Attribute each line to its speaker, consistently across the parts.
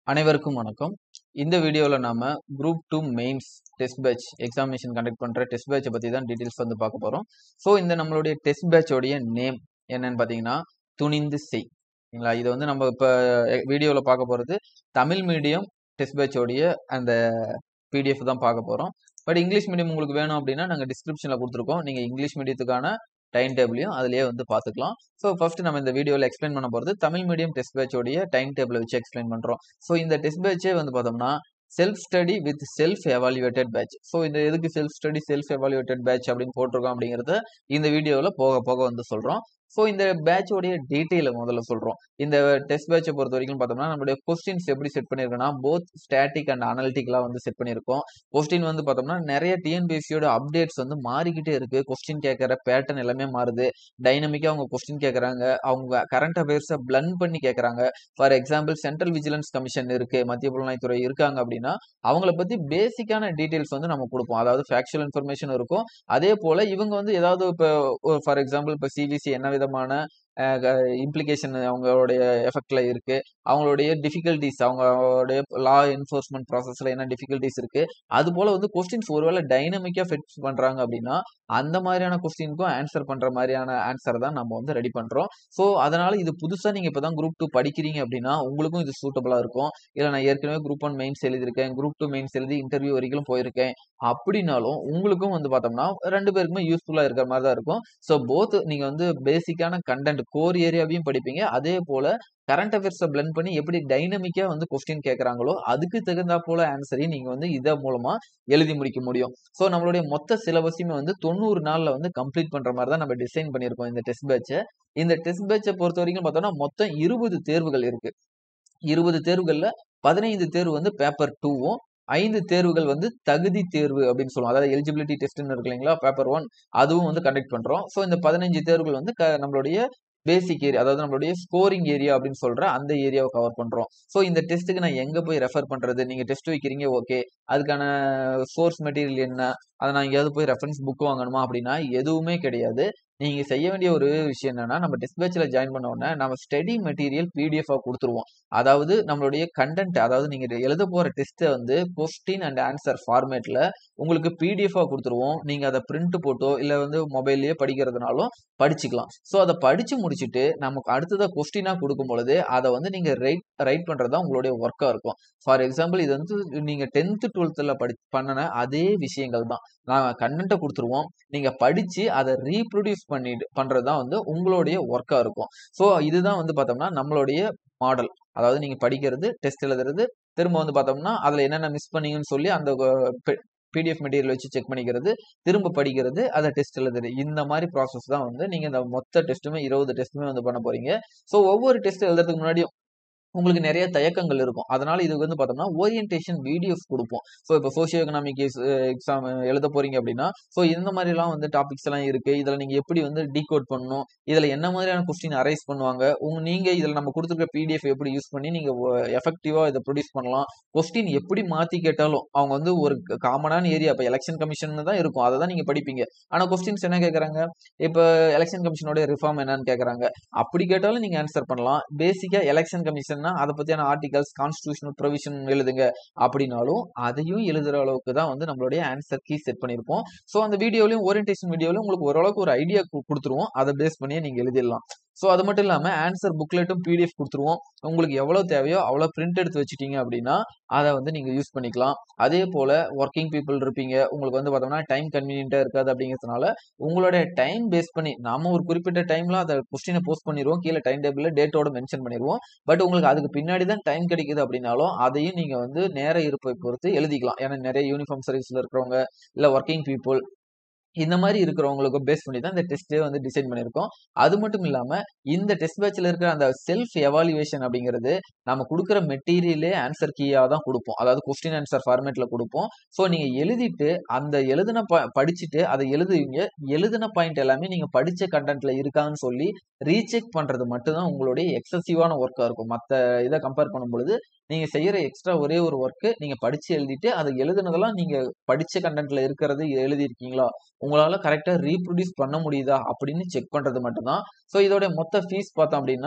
Speaker 1: அனைவருக்கும் வணக்கம் இந்த வீடியோவில் நாம group two mains test batch examination conduct பண்ணுற டெஸ்ட் பேட்சை பற்றி தான் டீட்டெயில்ஸ் வந்து பார்க்க போகிறோம் ஸோ இந்த நம்மளுடைய டெஸ்ட் பேட்சோடைய நேம் என்னன்னு பார்த்தீங்கன்னா துணிந்து செய் சரிங்களா இது வந்து நம்ம இப்போ வீடியோவில் பார்க்க போகிறது தமிழ் மீடியம் டெஸ்ட் பேட்சோடைய அந்த பிடிஎஃப் தான் பார்க்க போகிறோம் பட் இங்கிலீஷ் மீடியம் உங்களுக்கு வேணும் அப்படின்னா நாங்கள் டிஸ்கிரிப்ஷனில் கொடுத்துருக்கோம் நீங்கள் இங்கிலீஷ் மீடியத்துக்கான டைம் டேபிளையும் அதுலேயே வந்து பார்த்துக்கலாம் ஸோ ஃபர்ஸ்ட் நம்ம இந்த வீடியோவில் எக்ஸ்பிளைன் பண்ண போகிறது தமிழ் மீடியம் டெஸ்ட் பேட்சோடைய டைம் டேபிளை வச்சு எக்ஸ்பிளைன் பண்ணுறோம் ஸோ இந்த டெஸ்ட் பேட்சே வந்து பார்த்தோம்னா self study with self evaluated batch so இந்த எதுக்கு self study self evaluated batch அப்படின்னு போட்டிருக்கோம் அப்படிங்கிறத இந்த வீடியோவில் போக போக வந்து சொல்கிறோம் ஸோ இந்த பேட்சோடைய டீட்டெயிலை முதல்ல சொல்கிறோம் இந்த டெஸ்ட் பேட்சை பொறுத்த வரைக்கும் பார்த்தோம்னா நம்மளுடைய கொஸ்டின்ஸ் எப்படி செட் பண்ணியிருக்கோம்னா போத் ஸ்டாட்டிக் அண்ட் அனலிட்டிக்லாம் வந்து செட் பண்ணியிருக்கோம் கொஸ்டின் வந்து பார்த்தோம்னா நிறைய டிஎன்பிஎஸ்சியோட அப்டேட்ஸ் வந்து மாறிக்கிட்டே இருக்கு கொஸ்டின் கேட்குற பேட்டர்ன் எல்லாமே மாறுது டைனமிக்காக அவங்க கொஸ்டின் கேட்குறாங்க அவங்க கரண்ட் அஃபேர்ஸை பிளண்ட் பண்ணி கேட்குறாங்க for example central vigilance commission இருக்கு மத்திய புலனாய்த்துறை இருக்காங்க அப்படின்னா அவங்கள பத்தி பேசிக்கான டீட்டெயில்ஸ் வந்து நம்ம கொடுப்போம் அதாவது ஃபேக்சுவல் இன்ஃபர்மேஷன் இருக்கும் அதே போல இவங்க வந்து ஏதாவது இப்போ ஃபார் எக்ஸாம்பிள் இப்போ சிபிசி என்ன விதமான இம்ப்ளிகேஷன் அவங்களுடைய எஃபெக்ட்ல இருக்கு அவங்களுடைய டிஃபிகல்டிஸ் அவங்களுடைய லா என்ஃபோர்ஸ்மெண்ட் ப்ராசஸ்ல என்ன டிஃபிகல்டிஸ் இருக்கு அது போல வந்து கொஸ்டின்ஸ் ஒருவேளை டைனமிக்கா ஃபிட் பண்றாங்க அப்படின்னா அந்த மாதிரியான கொஸ்டினுக்கும் ஆன்சர் பண்ற மாதிரியான ஆன்சர் தான் நம்ம வந்து ரெடி பண்றோம் ஸோ அதனால இது புதுசா நீங்க இப்பதான் குரூப் டூ படிக்கிறீங்க அப்படின்னா உங்களுக்கும் இது சூட்டபிளா இருக்கும் இல்லை நான் ஏற்கனவே குரூப் ஒன் மெயின்ஸ் எழுதியிருக்கேன் குரூப் டூ மெயின்ஸ் எழுதி இன்டர்வியூ வரைக்கும் போயிருக்கேன் அப்படின்னாலும் உங்களுக்கும் வந்து பார்த்தோம்னா ரெண்டு பேருக்குமே யூஸ்ஃபுல்லா இருக்கிற மாதிரி தான் இருக்கும் ஸோ போத் நீங்க வந்து பேசிக்கான கண்டென்ட் கோர் ஏரியாவையும் படிப்பீங்க அதே போல கரண்ட் அஃபேர்ஸை பிளண்ட் பண்ணி எப்படி டைனமிக்கா வந்து கொஸ்டின் கேட்கறாங்களோ அதுக்கு தகுந்தா போல ஆன்சரையும் நீங்க வந்து இதை மூலமா எழுதி முடிக்க முடியும் ஸோ நம்மளுடைய மொத்த சிலபஸையுமே வந்து தொண்ணூறு நாள்ல வந்து கம்ப்ளீட் பண்ற மாதிரி தான் நம்ம டிசைன் பண்ணியிருக்கோம் இந்த டெஸ்ட் பேட்சை இந்த டெஸ்ட் பேட்சை பொறுத்த வரைக்கும் பார்த்தோம்னா மொத்தம் இருபது தேர்வுகள் இருக்கு இருபது தேர்வுகள்ல பதினைந்து தேர்வு வந்து பேப்பர் டூவும் ஐந்து தேர்வுகள் வந்து தகுதி தேர்வு அப்படின்னு சொல்லுவோம் அதாவது எலிஜிபிலிட்டி டெஸ்ட்னு இருக்கு இல்லைங்களா பேப்பர் ஒன் அதுவும் வந்து கண்டக்ட் பண்றோம் ஸோ இந்த பதினஞ்சு தேர்வுகள் வந்து நம்மளுடைய பேசிக் ஏரியா அதாவது நம்மளுடைய ஸ்கோரிங் ஏரியா அப்படின்னு சொல்ற அந்த ஏரியாவை கவர் பண்றோம் ஸோ இந்த டெஸ்ட்டுக்கு நான் எங்க போய் ரெஃபர் பண்றது நீங்க டெஸ்ட் வைக்கிறீங்க ஓகே அதுக்கான சோர்ஸ் மெட்டீரியல் என்ன அதை நான் எங்கேயாவது போய் ரெஃபரன்ஸ் புக் வாங்கணுமா அப்படின்னா எதுவுமே கிடையாது நீங்க செய்ய வேண்டிய ஒரு விஷயம் என்னன்னா நம்ம டெஸ்ட் பேட்ச்ல ஜாயின் பண்ண உடனே நம்ம ஸ்டடி மெட்டீரியல் பிடிஎஃப் கொடுத்துருவோம் அதாவது நம்மளுடைய கண்டென்ட் அதாவது நீங்க எழுத போற டெஸ்ட்டை வந்து கொஸ்டின் அண்ட் ஆன்சர் ஃபார்மேட்ல உங்களுக்கு பிடிஎஃப் கொடுத்துருவோம் நீங்க அதை பிரிண்ட் போட்டோ இல்ல வந்து மொபைல்லயே படிக்கிறதுனாலும் படிச்சுக்கலாம் ஸோ அதை படிச்சு முடிச்சுட்டு நமக்கு அடுத்ததை கொஸ்டினா கொடுக்கும் பொழுது அதை வந்து நீங்க ரைட் ரைட் பண்றது தான் உங்களுடைய ஒர்க்கா இருக்கும் ஃபார் எக்ஸாம்பிள் இது வந்து நீங்க டென்த்து டுவெல்த்தில் படி பண்ணின அதே விஷயங்கள் தான் நாங்கள் கண்டென்ட்டை கொடுத்துருவோம் நீங்க படிச்சு அதை ரீப்ரொடியூஸ் பண்ணிட்டு பண்றது தான் வந்து உங்களுடைய ஒர்க்கா இருக்கும் ஸோ இதுதான் வந்து பார்த்தோம்னா நம்மளுடைய மாடல் அதாவது நீங்க படிக்கிறது டெஸ்ட் எழுதுறது திரும்ப வந்து பார்த்தோம்னா அதுல என்னென்ன மிஸ் பண்ணீங்கன்னு சொல்லி அந்த பிடிஎஃப் மெட்டீரியல் வச்சு செக் பண்ணிக்கிறது திரும்ப படிக்கிறது அதை டெஸ்ட் எழுதுறது இந்த மாதிரி ப்ராசஸ் தான் வந்து நீங்க இந்த மொத்த டெஸ்ட்டுமே இருபது டெஸ்ட்டுமே வந்து பண்ண போறீங்க ஸோ ஒவ்வொரு டெஸ்ட் எழுதுறதுக்கு முன்னாடியும் உங்களுக்கு நிறைய தயக்கங்கள் இருக்கும் அதனால இது வந்து பார்த்தோம்னா ஓரியன்டேஷன் வீடியோஸ் கொடுப்போம் ஸோ இப்போ சோசியோ எக்கனாமிக் எக்ஸாம் எழுத போறீங்க அப்படின்னா ஸோ இந்த மாதிரிலாம் வந்து டாபிக்ஸ் எல்லாம் இருக்கு இதில் நீங்க எப்படி வந்து டீகோட் பண்ணணும் இதில் என்ன மாதிரியான கொஸ்டின் அரைஸ் பண்ணுவாங்க உங்க நீங்க இதில் நம்ம கொடுத்துருக்க பிடிஎஃப் எப்படி யூஸ் பண்ணி நீங்க எஃபெக்டிவா இதை ப்ரொடியூஸ் பண்ணலாம் கொஸ்டின் எப்படி மாத்தி கேட்டாலும் அவங்க வந்து ஒரு காமனான ஏரியா இப்போ எலெக்ஷன் கமிஷன் தான் இருக்கும் அதை தான் நீங்க படிப்பீங்க ஆனா கொஸ்டின்ஸ் என்ன கேட்கறாங்க இப்போ எலெக்ஷன் கமிஷனோட ரிஃபார்ம் என்னன்னு கேட்கறாங்க அப்படி கேட்டாலும் நீங்க ஆன்சர் பண்ணலாம் பேசிக்கா எலெக்ஷன் கமிஷன் அதை பத்தியான ஆர்டிகல்ஸ் கான்ஸ்டியூஷனல் ப்ரொவிஷன் எழுதுங்க அப்படின்னாலும் அதையும் எழுதுற அளவுக்கு தான் வந்து நம்மளுடைய ஆன்சர் கீ செட் பண்ணியிருப்போம் ஸோ அந்த வீடியோலையும் ஓரியன்டேஷன் வீடியோலையும் உங்களுக்கு ஓரளவுக்கு ஒரு ஐடியா கொடுத்துருவோம் அதை பேஸ் பண்ணியே நீங்க எழுதிடலாம் ஸோ அது மட்டும் இல்லாமல் ஆன்சர் புக்லெட்டும் பிடிஎஃப் கொடுத்துருவோம் உங்களுக்கு எவ்வளோ தேவையோ அவ்வளோ பிரிண்ட் எடுத்து வச்சுட்டீங்க அப்படின்னா அதை வந்து நீங்கள் யூஸ் பண்ணிக்கலாம் அதே போல் ஒர்க்கிங் பீப்புள் இருப்பீங்க உங்களுக்கு வந்து பார்த்தோம்னா டைம் கன்வீனியன்ட்டாக இருக்காது அப்படிங்கிறதுனால உங்களுடைய டைம் பேஸ் பண்ணி நாம ஒரு குறிப்பிட்ட டைம்ல அதை கொஸ்டினை போஸ்ட் பண்ணிடுவோம் கீழே டைம் டேபிளில் டேட்டோட மென்ஷன் பண்ணிடுவோம் பட் உங்களுக்கு அதுக்கு பின்னாடி தான் டைம் கிடைக்குது அப்படின்னாலும் அதையும் நீங்கள் வந்து நேர இருப்பை பொறுத்து எழுதிக்கலாம் ஏன்னா நிறைய யூனிஃபார்ம் சர்வீஸில் இருக்கிறவங்க இல்லை ஒர்க்கிங் பீப்புள் இந்த மாதிரி இருக்கிறவங்களுக்கு பேஸ் பண்ணி தான் இந்த டெஸ்ட்டே வந்து டிசைன் பண்ணியிருக்கோம் அது மட்டும் இல்லாம இந்த டெஸ்ட் பேட்ச்ல இருக்கிற அந்த செல்ஃப் எவாலுவேஷன் அப்படிங்கிறது நம்ம கொடுக்குற மெட்டீரியலே ஆன்சர் கீயா தான் கொடுப்போம் அதாவது கொஸ்டின் ஆன்சர் ஃபார்மேட்ல கொடுப்போம் ஸோ நீங்க எழுதிட்டு அந்த எழுதின படிச்சுட்டு அதை எழுதுவீங்க எழுதின பாயிண்ட் எல்லாமே நீங்க படிச்ச கண்டென்ட்ல இருக்கான்னு சொல்லி ரீசெக் பண்றது மட்டும்தான் உங்களுடைய எக்ஸசிவான ஒர்க்கா இருக்கும் மற்ற இதை கம்பேர் பண்ணும் பொழுது நீங்க செய்யற எக்ஸ்ட்ரா ஒரே ஒரு ஒர்க்கு நீங்க படிச்சு எழுதிட்டு அதை எழுதுனதெல்லாம் நீங்க படிச்ச கண்டென்ட்ல இருக்கிறது எழுதியிருக்கீங்களா உங்களால கரெக்டா ரீப்ரொடியூஸ் பண்ண முடியுதா அப்படின்னு செக் பண்றது மட்டும்தான் ஸோ இதோட மொத்த ஃபீஸ் பார்த்தோம் அப்படின்னா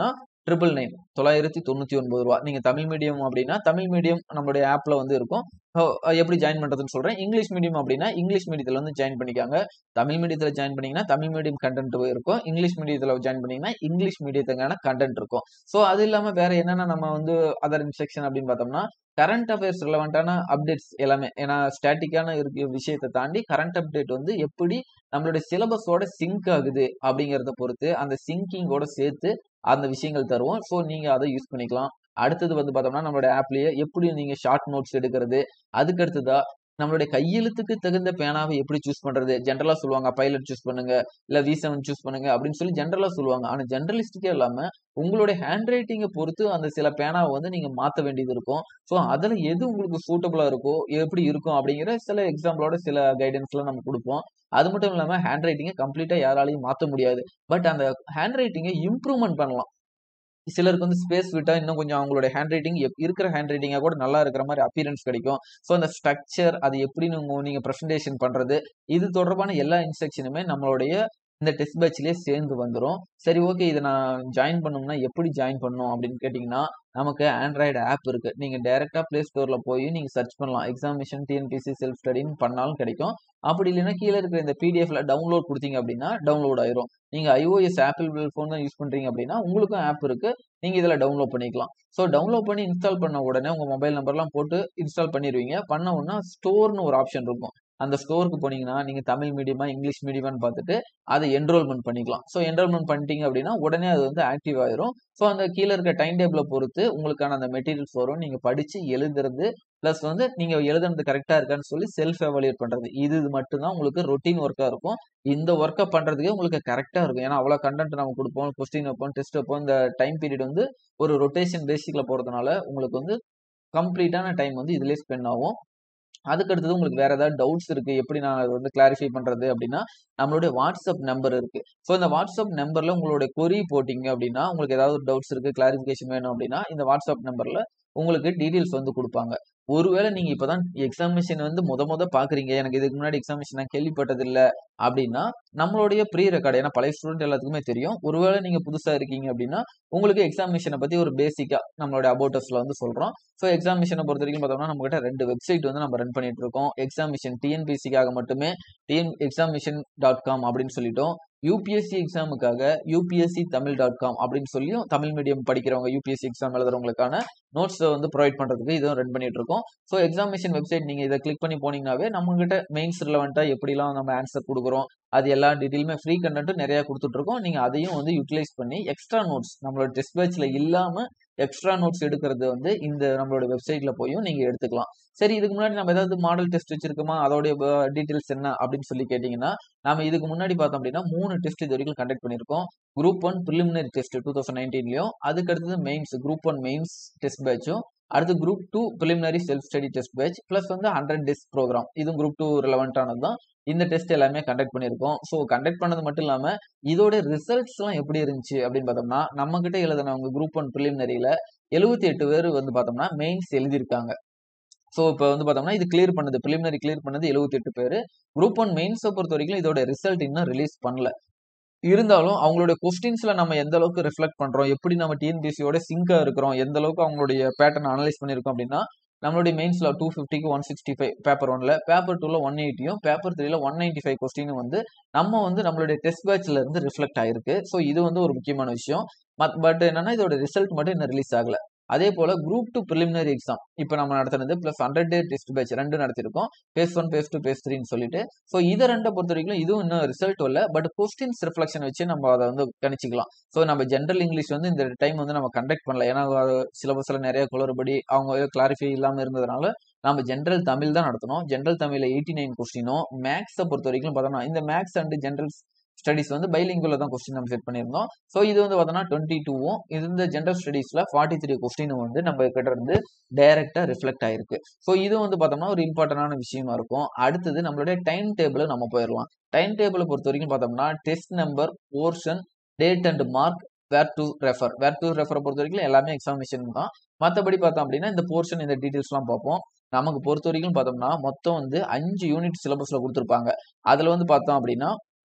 Speaker 1: ட்ரிபிள் நைன் தொள்ளாயிரத்தி தொண்ணூற்றி ஒன்பது ரூபா நீங்கள் தமிழ் மீடியம் அப்படின்னா தமிழ் மீடியம் நம்மளுடைய ஆப்பில் வந்து இருக்கும் So, அஹ் எப்படி ஜாயின் பண்ணுறதுன்னு சொல்கிறேன் இங்கிலீஷ் மீடியம் அப்படின்னா இங்கிலீஷ் மீடியத்தில் வந்து ஜாயின் பண்ணிக்காங்க தமிழ் மீடியத்தில் ஜாயின் பண்ணீங்கன்னா தமிழ் மீடியம் கண்டென்ட் இருக்கும் இங்கிலீஷ் மீடியத்தில் ஜாயின் பண்ணீங்கன்னா இங்கிலீஷ் மீடியத்துக்கான கண்டென்ட் இருக்கும் ஸோ அது இல்லாமல் வேற என்னென்ன நம்ம வந்து அதர் இன்ஸ்ட்ரக்ஷன் அப்படின்னு பார்த்தோம்னா கரண்ட் அஃபேர்ஸ் ரிலவெண்ட்டான அப்டேட்ஸ் எல்லாமே ஏன்னா ஸ்டாட்டிக்கான இருக்க விஷயத்தை தாண்டி கரண்ட் அப்டேட் வந்து எப்படி நம்மளுடைய சிலபஸோட சிங்க் ஆகுது அப்படிங்கிறத பொறுத்து அந்த சிங்கிங்கோட சேர்த்து அந்த விஷயங்கள் தருவோம் ஸோ நீங்கள் அதை யூஸ் பண்ணிக்கலாம் அடுத்தது வந்து பார்த்தோம்னா நம்மளோட ஆப்லேயே எப்படி நீங்கள் ஷார்ட் நோட்ஸ் எடுக்கிறது அதுக்கு அடுத்ததா நம்மளுடைய கையெழுத்துக்கு தகுந்த பேனாவை எப்படி சூஸ் பண்றது ஜென்ரலா சொல்லுவாங்க பைலட் சூஸ் பண்ணுங்க இல்ல வி செவன் சூஸ் பண்ணுங்க அப்படின்னு சொல்லி ஜென்ரலா சொல்லுவாங்க ஆனா ஜென்ரலிஸ்டிக்கே இல்லாம உங்களுடைய ஹேண்ட் ரைட்டிங்கை பொறுத்து அந்த சில பேனாவை வந்து நீங்க மாத்த வேண்டியது இருக்கும் ஸோ அதுல எது உங்களுக்கு சூட்டபிளா இருக்கோ எப்படி இருக்கும் அப்படிங்கிற சில எக்ஸாம்பிளோட சில கைடன்ஸ்லாம் நம்ம கொடுப்போம் அது மட்டும் இல்லாம ஹேண்ட் ரைட்டிங்கை கம்ப்ளீட்டா யாராலையும் மாத்த முடியாது பட் அந்த ஹேண்ட் ரைட்டிங்கை இம்ப்ரூவ்மெண்ட் பண்ணலாம் சிலருக்கு வந்து ஸ்பேஸ் விட்டா இன்னும் கொஞ்சம் அவங்களோட ஹேண்ட் ரைட்டிங் இருக்கிற ஹேண்ட் ரைட்டிங்கா கூட நல்லா இருக்கிற மாதிரி அப்பியரன்ஸ் கிடைக்கும் ஸோ அந்த ஸ்ட்ரக்சர் அது எப்படி நீங்க நீங்க ப்ரெசன்டேஷன் பண்றது இது தொடர்பான எல்லா இன்ஸ்ட்ரக்ஷனுமே நம்மளுடைய இந்த டெஸ்ட் பேட்ச்லயே சேர்ந்து வந்துடும் சரி ஓகே இதை நான் ஜாயின் பண்ணணும்னா எப்படி ஜாயின் பண்ணணும் அப்படின்னு கேட்டிங்கன்னா நமக்கு ஆண்ட்ராய்டு ஆப் இருக்கு நீங்க டைரக்டா பிளே ஸ்டோர்ல போய் நீங்க சர்ச் பண்ணலாம் எக்ஸாமினேஷன் டிஎன்பிசி செல்ஃப் ஸ்டடின்னு பண்ணாலும் கிடைக்கும் அப்படி இல்லைன்னா கீழே இருக்கிற இந்த பிடிஎஃப்ல டவுன்லோட் கொடுத்தீங்க அப்படின்னா டவுன்லோட் ஆயிரும் நீங்க ஐஓஎஸ் ஆப்பிள் ஃபோன் தான் யூஸ் பண்றீங்க அப்படின்னா உங்களுக்கும் ஆப் இருக்கு நீங்க இதுல டவுன்லோட் பண்ணிக்கலாம் ஸோ டவுன்லோட் பண்ணி இன்ஸ்டால் பண்ண உடனே உங்க மொபைல் நம்பர்லாம் போட்டு இன்ஸ்டால் பண்ணிடுவீங்க பண்ண உடனே ஸ்டோர்னு ஒரு ஆப்ஷன் இருக்கும் அந்த ஸ்டோருக்கு போனீங்கன்னா நீங்க தமிழ் மீடியமா இங்கிலீஷ் மீடியமான்னு பார்த்துட்டு அதை என்ரோல்மெண்ட் பண்ணிக்கலாம் ஸோ என்ரோல்மெண்ட் பண்ணிட்டீங்க அப்படின்னா உடனே அது வந்து ஆக்டிவ் ஆயிரும் ஸோ அந்த கீழே இருக்க டைம் டேபிளை பொறுத்து உங்களுக்கான அந்த மெட்டீரியல்ஸ் வரும் நீங்க படிச்சு எழுதுறது ப்ளஸ் வந்து நீங்க எழுதுனது கரெக்டா இருக்கான்னு சொல்லி செல்ஃப் எவாலுவேட் பண்றது இது மட்டும்தான் உங்களுக்கு ரொட்டீன் ஒர்க்கா இருக்கும் இந்த ஒர்க்கை பண்றதுக்கே உங்களுக்கு கரெக்டா இருக்கும் ஏன்னா அவ்வளவு கண்டென்ட் நம்ம கொடுப்போம் கொஸ்டின் வைப்போம் டெஸ்ட் வைப்போம் இந்த டைம் பீரியட் வந்து ஒரு ரொட்டேஷன் பேசிக்ல போறதுனால உங்களுக்கு வந்து கம்ப்ளீட்டான டைம் வந்து இதுலயே ஸ்பெண்ட் ஆகும் அதுக்கு அடுத்தது உங்களுக்கு வேற ஏதாவது டவுட்ஸ் இருக்கு எப்படி நான் அதை வந்து கிளாரிஃபை பண்றது அப்படின்னா நம்மளுடைய வாட்ஸ்அப் நம்பர் இருக்கு ஸோ இந்த வாட்ஸ்அப் நம்பர்ல உங்களுடைய கொரி போட்டிங்க அப்படின்னா உங்களுக்கு ஏதாவது டவுட்ஸ் இருக்கு கிளாரிஃபிகேஷன் வேணும் அப்படின்னா இந்த வாட்ஸ்அப் நம்பர்ல உங்களுக்கு டீடைல்ஸ் வந்து கொடுப்பாங்க ஒருவேளை நீங்க இப்பதான் எக்ஸாமினேஷன் வந்து முத முத பாக்குறீங்க எனக்கு இதுக்கு முன்னாடி எக்ஸாமினேஷன் நான் கேள்விப்பட்டது இல்ல அப்படின்னா நம்மளுடைய ப்ரீ ரெக்கார்டு ஏன்னா பழைய ஸ்டூடெண்ட் எல்லாத்துக்குமே தெரியும் ஒருவேளை நீங்க புதுசா இருக்கீங்க அப்படின்னா உங்களுக்கு எக்ஸாமினேஷனை பத்தி ஒரு பேசிக்கா நம்மளோட அபோட்டஸ்ல வந்து சொல்றோம் ஸோ எக்ஸாமினேஷனை பொறுத்த வரைக்கும் பார்த்தோம்னா நம்ம கிட்ட ரெண்டு வெப்சைட் வந்து நம்ம ரன் பண்ணிட்டு இருக்கோம் எக்ஸாமினேஷன் டிஎன்பிசிக்காக மட்டுமே டிஎன் எக்ஸாமினேஷன் டாட் காம் அப்படின்னு சொல்லிட்டோம் யூபிஎஸ்சி எக்ஸாமுக்காக யூபிஎஸ்சி தமிழ் டாட் காம் அப்படின்னு சொல்லியும் தமிழ் மீடியம் படிக்கிறவங்க யூபிஎஸ்சி எக்ஸாம் எழுதுறவங்களுக்கான நோட்ஸ் வந்து ப்ரொவைட் பண்றதுக்கு இதுவும் ரன் பண்ணிட்டு இருக்கோம் ஸோ எக்ஸாமினேஷன் வெப்சைட் நீங்க இதை கிளிக் பண்ணி போனீங்கன்னாவே நம்ம கிட்ட மெயின்ஸ் ரிலவெண்டா எப்படிலாம் நம்ம ஆன்சர் கொடுக்குறோம் அது எல்லா டீட்டெயிலுமே ஃப்ரீ கண்டென்ட்டும் நிறைய கொடுத்துட்டு இருக்கோம் நீங்க அதையும் வந்து யூட்டிலைஸ் பண்ணி எக்ஸ்ட்ரா நோட்ஸ் நம்மளோட டெஸ்ட் பேட்ச்ல இல்லாம எக்ஸ்ட்ரா நோட்ஸ் எடுக்கிறது வந்து இந்த நம்மளோட வெப்சைட்ல போயும் நீங்க எடுத்துக்கலாம் சரி இதுக்கு முன்னாடி நம்ம ஏதாவது மாடல் டெஸ்ட் வச்சிருக்கோமா அதோடைய டீட்டெயில்ஸ் என்ன அப்படின்னு சொல்லி கேட்டீங்கன்னா நம்ம இதுக்கு முன்னாடி பார்த்தோம் அப்படின்னா மூணு டெஸ்ட் இது வரைக்கும் கண்டக்ட் பண்ணியிருக்கோம் group one preliminary test two thousand நைன்டீன்லயும் அதுக்கு அடுத்தது mains group one mains test பேட்சும் அடுத்து group two preliminary self study test batch plus வந்து ஹண்ட்ரட் டெஸ்ட் ப்ரோக்ராம் இதுவும் குரூப் டூ ரிலவெண்ட்டானது தான் இந்த டெஸ்ட் எல்லாமே கண்டக்ட் பண்ணியிருக்கோம் ஸோ கண்டக்ட் பண்ணது மட்டும் இல்லாம இதோட ரிசல்ட்ஸ் எல்லாம் எப்படி இருந்துச்சு அப்படின்னு பார்த்தோம்னா நம்ம கிட்ட எழுதினவங்க குரூப் ஒன் ப்ரிலிமினரியில எழுபத்தி எட்டு பேர் வந்து பார்த்தோம்னா மெயின்ஸ் எழுதியிருக்காங்க ஸோ இப்போ வந்து பார்த்தோம்னா இது கிளியர் பண்ணது ப்ரிலிமினரி கிளியர் பண்ணது எழுபத்தி எட்டு பேர் குரூப் ஒன் மெயின்ஸை பொறுத்த வரைக்கும் இதோட ரிசல்ட் இன்னும் ரிலீஸ் பண்ணல இருந்தாலும் அவங்களுடைய கொஸ்டின்ஸ்ல நம்ம எந்த அளவுக்கு ரிஃப்ளெக்ட் பண்றோம் எப்படி நம்ம டிஎன்பிசியோட சிங்கா இருக்கிறோம் எந்த அளவுக்கு அவங்களுடைய பேட்டர்ன் அனலைஸ் பண்ணிருக்கோம் அப்படின்னா நம்மளுடைய மெயின்ஸ்ல டூ ஃபிஃப்டிக்கு ஒன் சிக்ஸ்டி ஃபைவ் பேப்பர் ஒன்ல பேப்பர் டூல ஒன் எயிட்டியும் பேப்பர் த்ரீல ஒன் நைன்டி ஃபைவ் கொஸ்டினும் வந்து நம்ம வந்து நம்மளுடைய டெஸ்ட் பேட்ச்ல இருந்து ரிஃப்ளெக்ட் ஆயிருக்கு ஸோ இது வந்து ஒரு முக்கியமான விஷயம் பட் என்னன்னா இதோட ரிசல்ட் மட்டும் இன்னும் ரிலீஸ் ஆகல அதே போல குரூப் டூ ப்ரிலிமினரி எக்ஸாம் இப்போ நம்ம நடத்துனது plus hundred day test batch ரெண்டு நடத்திருக்கோம் phase one phase two phase த்ரீன்னு சொல்லிட்டு ஸோ இதை ரெண்டை பொறுத்த வரைக்கும் இதுவும் இன்னும் ரிசல்ட் வரல பட் கொஸ்டின்ஸ் ரிஃப்ளெக்ஷன் வச்சு நம்ம அதை வந்து கணிச்சிக்கலாம் ஸோ நம்ம ஜென்ரல் இங்கிலீஷ் வந்து இந்த டைம் வந்து நம்ம கண்டக்ட் பண்ணல ஏன்னா சிலபஸ்ல நிறைய குளறுபடி அவங்க கிளாரிஃபை இல்லாமல் இருந்ததுனால நம்ம ஜென்ரல் தமிழ் தான் நடத்தணும் ஜென்ரல் தமிழ்ல எயிட்டி நைன் கொஸ்டினும் மேக்ஸை பொறுத்த வரைக்கும் பார்த்தோம்னா இந்த மேக்ஸ் அண்ட் ஜென்ரல் ஸ்டடிஸ் வந்து பைலிங்குல தான் கொஸ்டின் நம்ம செட் பண்ணியிருந்தோம் ஸோ இது வந்து பார்த்தோம்னா டுவெண்ட்டி டூவும் இந்த ஜென்ரல் ஸ்டடீஸ்ல ஃபார்ட்டி த்ரீ கொஸ்டினும் வந்து நம்ம கிட்ட இருந்து டைரக்டா ரிஃப்ளெக்ட் ஆயிருக்கு ஸோ இது வந்து பார்த்தோம்னா ஒரு இம்பார்ட்டன்டான விஷயமா இருக்கும் அடுத்தது நம்மளுடைய டைம் டேபிள் நம்ம போயிடலாம் டைம் டேபிளை பொறுத்த வரைக்கும் பார்த்தோம்னா test number portion date and mark where to refer where to ரெஃபரை பொறுத்த வரைக்கும் எல்லாமே எக்ஸாமினேஷன் தான் மற்றபடி பார்த்தோம் அப்படின்னா இந்த போர்ஷன் இந்த டீட்டெயில்ஸ்லாம் பார்ப்போம் நமக்கு பொறுத்த வரைக்கும் பார்த்தோம்னா மொத்தம் வந்து அஞ்சு யூனிட் சிலபஸ்ல கொடுத்துருப்பாங்க அதுல வந்து பார்த்தோம் அப்படின்னா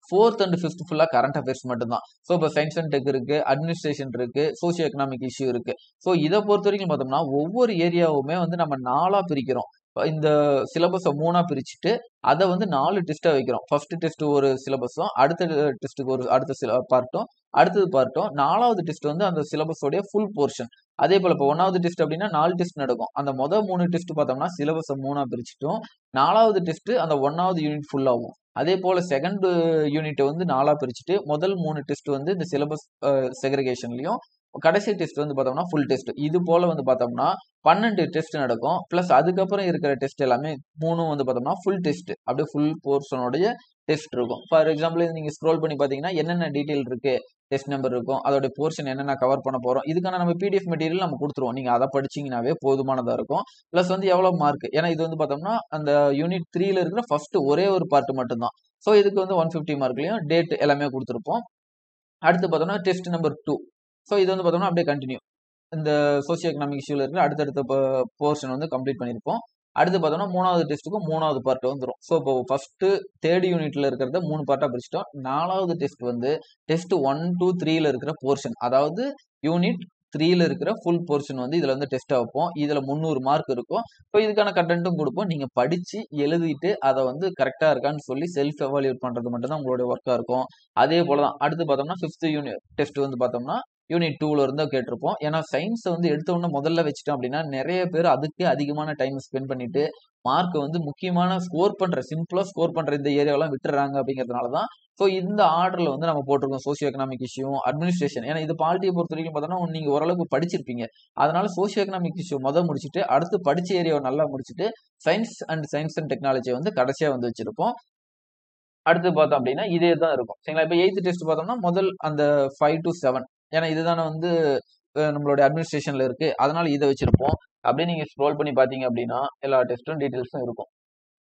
Speaker 1: ஃபோர்த் அண்ட் ஃபிஃப்த் ஃபுல்லா கரண்ட் அஃபேர்ஸ் மட்டும்தான் ஸோ இப்போ சயின்ஸ் அண்ட் டெக் இருக்கு அட்மினிஸ்ட்ரேஷன் இருக்கு சோசியோ எக்கனாமிக் இஷ்யூ இருக்கு ஸோ இதை பொறுத்த வரைக்கும் பார்த்தோம்னா ஒவ்வொரு ஏரியாவுமே வந்து நம்ம நாலா பிரிக்கிறோம் இந்த சிலபஸை மூணா பிரிச்சுட்டு அதை வந்து நாலு டெஸ்ட்டா வைக்கிறோம் ஃபர்ஸ்ட் டெஸ்ட் ஒரு சிலபஸும் அடுத்த டெஸ்ட்டுக்கு ஒரு அடுத்த சில பார்ட்டும் அடுத்தது பார்ட்டும் நாலாவது டெஸ்ட் வந்து அந்த சிலபஸோடைய ஃபுல் போர்ஷன் அதே போல இப்போ ஒன்னாவது டெஸ்ட் அப்படின்னா நாலு டெஸ்ட் நடக்கும் அந்த மொதல் மூணு டெஸ்ட் பார்த்தோம்னா சிலபஸை மூணா பிரிச்சுட்டும் நாலாவது டெஸ்ட் அந்த ஒன்னாவது யூனிட் ஃபுல்லாகும் அதே போல செகண்ட் யூனிட் வந்து நாலா பிரிச்சுட்டு முதல் மூணு டெஸ்ட் வந்து இந்த சிலபஸ் செக்ரிகேஷன்லயும் கடைசி டெஸ்ட் வந்து பார்த்தோம்னா ஃபுல் டெஸ்ட் இது போல வந்து பார்த்தோம்னா பன்னெண்டு டெஸ்ட் நடக்கும் பிளஸ் அதுக்கப்புறம் இருக்கிற டெஸ்ட் எல்லாமே மூணும் வந்து பார்த்தோம்னா ஃபுல் டெஸ்ட் அப்படியே ஃபுல் போர்ஷனோடைய டெஸ்ட் இருக்கும் ஃபார் எக்ஸாம்பிள் நீங்க ஸ்க்ரோல் பண்ணி பார்த்தீங்கன்னா என்னென்ன டீட்டெயில் இருக்கு டெஸ்ட் நம்பர் இருக்கும் அதோட போர்ஷன் என்னென்ன கவர் பண்ண போறோம் இதுக்கான நம்ம பிடிஎஃப் மெட்டீரியல் நம்ம கொடுத்துருவோம் நீங்க அதை படிச்சீங்கன்னாவே போதுமானதா இருக்கும் பிளஸ் வந்து எவ்வளவு மார்க் ஏன்னா இது வந்து பார்த்தோம்னா அந்த யூனிட் த்ரீல இருக்கிற ஃபர்ஸ்ட் ஒரே ஒரு பார்ட் மட்டும்தான் ஸோ இதுக்கு வந்து ஒன் ஃபிஃப்டி மார்க்லயும் டேட் எல்லாமே கொடுத்துருப்போம் அடுத்து பார்த்தோம்னா டெஸ்ட் நம்பர் டூ ஸோ இது வந்து பார்த்தோம்னா அப்படியே கண்டினியூ இந்த சோசியோ எக்கனாமிக் இஷ்யூல இருக்கிற அடுத்தடுத்த போர்ஷன் வந்து கம்ப்ளீட் பண்ணியிருப்போம் அடுத்து பார்த்தோம்னா மூணாவது டெஸ்ட்டுக்கும் மூணாவது பார்ட் வந்துடும் ஸோ இப்போ ஃபர்ஸ்ட் தேர்ட் யூனிட்ல இருக்கிறத மூணு பார்ட்டா பிரிச்சிட்டோம் நாலாவது டெஸ்ட் வந்து டெஸ்ட் ஒன் டூ த்ரீல இருக்கிற போர்ஷன் அதாவது யூனிட் த்ரீல இருக்கிற ஃபுல் போர்ஷன் வந்து இதுல வந்து டெஸ்ட் வைப்போம் இதுல முந்நூறு மார்க் இருக்கும் ஸோ இதுக்கான கண்டென்ட்டும் கொடுப்போம் நீங்க படிச்சு எழுதிட்டு அதை வந்து கரெக்டா இருக்கான்னு சொல்லி செல்ஃப் எவாலுவேட் பண்றது மட்டும் தான் உங்களுடைய ஒர்க்கா இருக்கும் அதே போலதான் அடுத்து பார்த்தோம்னா ஃபிஃப்த் யூனிட் டெஸ்ட் வந்து பார்த்தோம்னா யூனிட் டூல இருந்து கேட்டிருப்போம் ஏன்னா சயின்ஸை வந்து எடுத்த உடனே முதல்ல வச்சுட்டோம் அப்படின்னா நிறைய பேர் அதுக்கே அதிகமான டைம் ஸ்பெண்ட் பண்ணிட்டு மார்க் வந்து முக்கியமான ஸ்கோர் பண்ற சிம்பிளா ஸ்கோர் பண்ற இந்த ஏரியாவெல்லாம் விட்டுறாங்க அப்படிங்கிறதுனால தான் ஸோ இந்த ஆர்டர்ல வந்து நம்ம போட்டிருக்கோம் சோசியோ எக்கனாமிக் இஷ்யூ அட்மினிஸ்ட்ரேஷன் ஏன்னா இது பாலிட்டியை பொறுத்த வரைக்கும் பார்த்தோம்னா நீங்க ஓரளவுக்கு படிச்சிருப்பீங்க அதனால சோசியோ எக்கனாமிக் இஷ்யூ முதல் முடிச்சுட்டு அடுத்து படிச்ச ஏரியாவை நல்லா முடிச்சுட்டு science and science and technology வந்து கடைசியா வந்து வச்சிருப்போம் அடுத்து பார்த்தோம் அப்படின்னா இதே தான் இருக்கும் சரிங்களா இப்போ எயித்து டெஸ்ட் பார்த்தோம்னா முதல் அந்த ஃபைவ் டு செவன் ஏன்னா இதுதானே வந்து நம்மளோட அட்மினிஸ்ட்ரேஷன்ல இருக்கு அதனால இதை வச்சிருப்போம் அப்படியே நீங்க ஸ்க்ரோல் பண்ணி பாத்தீங்க அப்படின்னா எல்லா டெஸ்ட்டும் டீட்டெயில்ஸும் இருக்கும்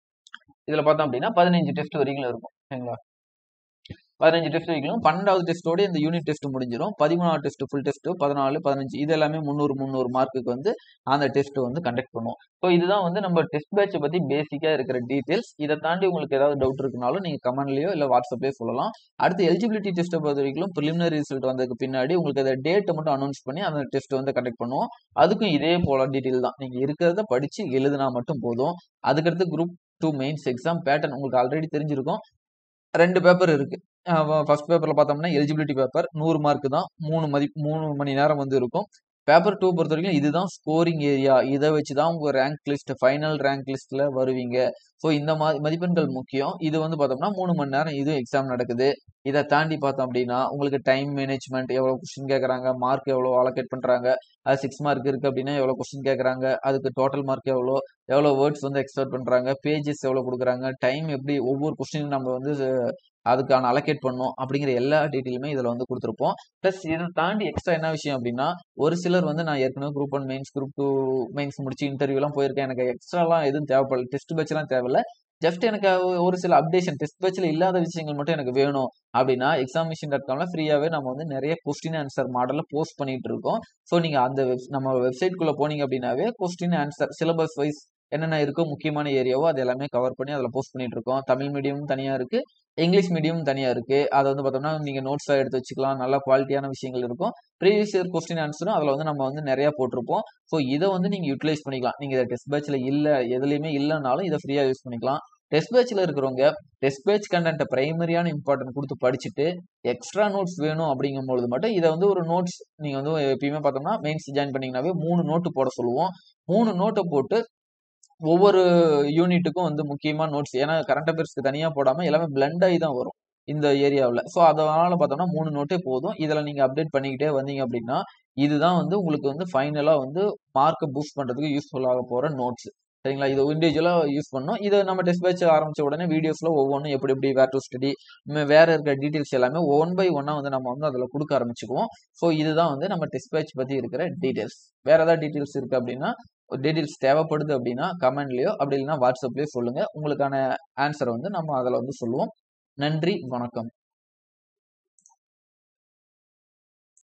Speaker 1: இதுல பார்த்தோம் அப்படின்னா பதினஞ்சு டெஸ்ட் வரைக்கும் இருக்கும் சரிங்களா பதினஞ்சு டெஸ்ட் வைக்கணும் பன்னெண்டாவது டெஸ்ட்டோட இந்த யூனிட் டெஸ்ட் முடிஞ்சிடும் பதிமூணாவது டெஸ்ட் ஃபுல் டெஸ்ட் பதினாலு பதினஞ்சு இது எல்லாமே முந்நூறு முந்நூறு மார்க்குக்கு வந்து அந்த டெஸ்ட் வந்து கண்டக்ட் பண்ணுவோம் ஸோ இதுதான் வந்து நம்ம டெஸ்ட் பேட்சை பத்தி பேசிக்கா இருக்கிற டீட்டெயில்ஸ் இதை தாண்டி உங்களுக்கு ஏதாவது டவுட் இருக்குனாலும் நீங்க கமெண்ட்லயோ இல்ல வாட்ஸ்அப்லயோ சொல்லலாம் அடுத்து எலிஜிபிலிட்டி டெஸ்ட்டை பொறுத்த வரைக்கும் ப்ரிலிமினரி ரிசல்ட் வந்ததுக்கு பின்னாடி உங்களுக்கு அந்த டேட்டை மட்டும் அனௌன்ஸ் பண்ணி அந்த டெஸ்ட் வந்து கண்டக்ட் பண்ணுவோம் அதுக்கும் இதே போல டீட்டெயில் தான் நீங்க இருக்கிறத படிச்சு எழுதுனா மட்டும் போதும் அதுக்கடுத்து group two mains exam pattern உங்களுக்கு ஆல்ரெடி தெரிஞ்சிருக்கும் ரெண்டு பேப்பர் இருக்கு ஃபர்ஸ்ட் பேப்பர்ல பார்த்தோம்னா எலிஜிபிலிட்டி பேப்பர் நூறு மார்க் தான் மூணு மதி மூணு மணி நேரம் வந்து இருக்கும் பேப்பர் டூ பொறுத்த வரைக்கும் இதுதான் ஸ்கோரிங் ஏரியா இதை வச்சு தான் உங்க ரேங்க் லிஸ்ட் ஃபைனல் ரேங்க் லிஸ்ட்ல வருவீங்க ஸோ இந்த மாதிரி மதிப்பெண்கள் முக்கியம் இது வந்து பார்த்தோம்னா மூணு மணி நேரம் இதுவும் எக்ஸாம் நடக்குது இதை தாண்டி பார்த்தோம் அப்படின்னா உங்களுக்கு டைம் மேனேஜ்மெண்ட் எவ்வளோ கொஸ்டின் கேட்குறாங்க மார்க் எவ்வளோ அலோகேட் பண்ணுறாங்க அது சிக்ஸ் மார்க் இருக்கு அப்படின்னா எவ்வளோ கொஸ்டின் கேட்குறாங்க அதுக்கு டோட்டல் மார்க் எவ்வளோ எவ்வளோ வேர்ட்ஸ் வந்து எக்ஸ்பெக்ட் பண்ணுறாங்க பேஜஸ் எவ்வளோ கொடுக்குறாங்க டைம் எப்படி ஒவ்வொரு கொஸ்டின் நம்ம வந்து அதுக்கான அலோகேட் பண்ணோம் அப்படிங்கிற எல்லா டீட்டெயிலுமே இதில் வந்து கொடுத்துருப்போம் ப்ளஸ் இதை தாண்டி எக்ஸ்ட்ரா என்ன விஷயம் அப்படின்னா ஒரு சிலர் வந்து நான் ஏற்கனவே group one mains group two mains முடிச்சு இன்டர்வியூலாம் போயிருக்கேன் எனக்கு எக்ஸ்ட்ராலாம் எதுவும் தேவைப்படல டெஸ்ட் பேட்ச்லாம் தேவையில்ல ஜஸ்ட் எனக்கு ஒரு சில அப்டேஷன் டெஸ்ட் பேட்ச்ல இல்லாத விஷயங்கள் மட்டும் எனக்கு வேணும் அப்படின்னா எக்ஸாமினேஷன் டாட் காம்ல ஃப்ரீயாவே நம்ம வந்து நிறைய கொஸ்டின் ஆன்சர் மாடல்ல போஸ்ட் பண்ணிட்டு இருக்கோம் ஸோ நீங்க அந்த வெப் நம்ம வெப்சைட் குள்ள போனீங்க அப்படின்னாவே கொஸ்டின் ஆன்சர் சிலபஸ் வைஸ் என்னென்ன இருக்கோ முக்கியமான ஏரியாவோ அது எல்லாமே கவர் பண்ணி அதில் போஸ்ட் பண்ணிட்டு இருக்கோம் தமிழ் மீடியமும் தனியா இருக்கு இங்கிலீஷ் மீடியம் தனியா இருக்கு அதை வந்து பார்த்தோம்னா நீங்க நோட்ஸா எடுத்து வச்சுக்கலாம் நல்ல குவாலிட்டியான விஷயங்கள் இருக்கும் ப்ரீவியஸ் இயர் கொஸ்டின் ஆன்சரும் அதில் வந்து நம்ம வந்து நிறைய போட்டிருப்போம் ஸோ இதை வந்து நீங்க யூட்டிலைஸ் பண்ணிக்கலாம் நீங்க டெஸ்ட் பேட்ச்ல இல்ல எதுலையுமே இல்லைனாலும் இதை ஃப்ரீயா யூஸ் பண்ணிக்கலாம் டெஸ்ட் பேட்ச்ல இருக்கிறவங்க டெஸ்ட் பேட்ச் கண்டென்ட்டை பிரைமரியான இம்பார்ட்டன்ட் கொடுத்து படிச்சுட்டு எக்ஸ்ட்ரா நோட்ஸ் வேணும் அப்படிங்கும்பொழுது மட்டும் இதை வந்து ஒரு நோட்ஸ் நீங்க வந்து எப்பயுமே பார்த்தோம்னா மெயின்ஸ் ஜாயின் பண்ணீங்கன்னாவே மூணு நோட்டு போட சொல்லுவோம் மூணு நோட்டை போட்டு ஒவ்வொரு யூனிட்டுக்கும் வந்து முக்கியமான நோட்ஸ் ஏன்னா கரண்ட் அஃபேர்ஸ்க்கு தனியாக போடாமல் எல்லாமே பிளண்ட் ஆகி தான் வரும் இந்த ஏரியாவில் ஸோ அதனால பார்த்தோம்னா மூணு நோட்டே போதும் இதில் நீங்கள் அப்டேட் பண்ணிக்கிட்டே வந்தீங்க அப்படின்னா இதுதான் வந்து உங்களுக்கு வந்து ஃபைனலாக வந்து மார்க்கை பூஸ்ட் பண்ணுறதுக்கு யூஸ்ஃபுல் ஆக போகிற நோட்ஸ் சரிங்களா இது இண்டிவிஜுவலாக யூஸ் பண்ணோம் இதை நம்ம டெஸ்ட் பேட்ச் ஆரம்பிச்ச உடனே வீடியோஸில் ஒவ்வொன்றும் எப்படி எப்படி வேர் டு ஸ்டடி வேற இருக்கிற டீட்டெயில்ஸ் எல்லாமே ஒன் பை ஒன்னா வந்து நம்ம வந்து அதில் கொடுக்க ஆரம்பிச்சுக்குவோம் ஸோ இதுதான் வந்து நம்ம டெஸ்ட் பேட்ச் பற்றி இருக்கிற டீட்டெயில்ஸ் வேற ஏதாவது டீட்டெயில்ஸ் இருக்கு அப்படின்னா டீட்டெயில்ஸ் தேவைப்படுது அப்படின்னா கமெண்ட்லயோ அப்படி இல்லைன்னா வாட்ஸ்அப்லயோ சொல்லுங்க உங்களுக்கான ஆன்சரை வந்து நம்ம அதில் வந்து சொல்லுவோம் நன்றி வணக்கம்